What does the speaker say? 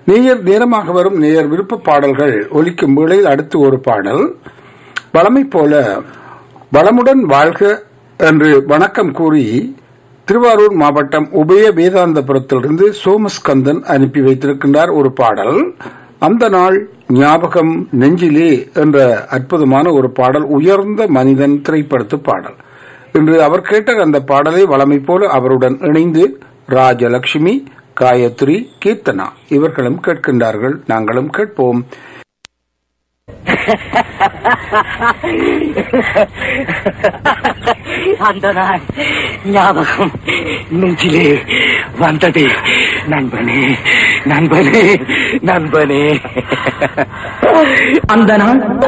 நேயர் நேரமாக வரும் நேயர் விருப்ப பாடல்கள் ஒலிக்கும் வேளையில் அடுத்து ஒரு பாடல் வளமை போல வளமுடன் வாழ்க என்று வணக்கம் கூறி திருவாரூர் மாவட்டம் உபய வேதாந்தபுரத்திலிருந்து சோமஸ்கந்தன் அனுப்பி வைத்திருக்கின்றார் ஒரு பாடல் அந்த நாள் ஞாபகம் நெஞ்சிலே என்ற அற்புதமான ஒரு பாடல் உயர்ந்த மனிதன் திரைப்படத்து பாடல் இன்று அவர் கேட்ட அந்த பாடலை வளமை போல அவருடன் இணைந்து ராஜலட்சுமி காயத்ரி கீர்த்தனா இவர்களும் கேட்கின்றார்கள் நாங்களும் கேட்போம் அந்த நாள் ஞாபகம் நெஞ்சிலே வந்தது நண்பனே நண்பனே நண்பனே அந்த நாள்